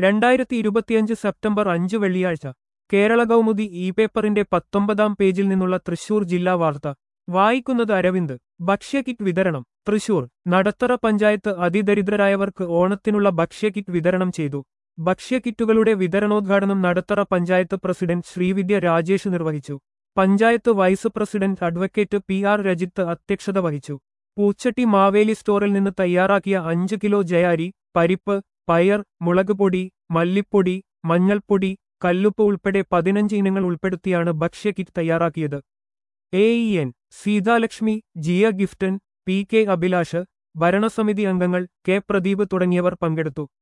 രണ്ടായിരത്തി ഇരുപത്തിയഞ്ച് സെപ്റ്റംബർ അഞ്ച് വെള്ളിയാഴ്ച കേരള കൗമുദി ഇ പേപ്പറിന്റെ പത്തൊമ്പതാം പേജിൽ നിന്നുള്ള തൃശൂർ ജില്ലാ വാർത്ത വായിക്കുന്നത് അരവിന്ദ് ഭക്ഷ്യകിറ്റ് വിതരണം തൃശൂർ നടത്തറ പഞ്ചായത്ത് അതിദരിദ്രരായവർക്ക് ഓണത്തിനുള്ള ഭക്ഷ്യകിറ്റ് വിതരണം ചെയ്തു ഭക്ഷ്യകിറ്റുകളുടെ വിതരണോദ്ഘാടനം നടത്തറ പഞ്ചായത്ത് പ്രസിഡന്റ് ശ്രീവിദ്യ രാജേഷ് നിർവഹിച്ചു panchayat vice president advocate P R Rajith അധ്യക്ഷത വഹിച്ചു പൂച്ചട്ടി മാവേലി സ്റ്റോറിൽ നിന്ന് തയ്യാറാക്കിയ അഞ്ച് കിലോ ജയാരി പരിപ്പ് പയർ മുളകുപൊടി മല്ലിപ്പൊടി മഞ്ഞൾപ്പൊടി കല്ലുപ്പ് ഉൾപ്പെടെ പതിനഞ്ച് ഇനങ്ങൾ ഉൾപ്പെടുത്തിയാണ് ഭക്ഷ്യകിറ്റ് തയ്യാറാക്കിയത് A E N Seethalakshmi Jiya ഗിഫ്റ്റൻ പി കെ അഭിലാഷ് ഭരണസമിതി അംഗങ്ങൾ കെ പ്രദീപ് തുടങ്ങിയവർ പങ്കെടുത്തു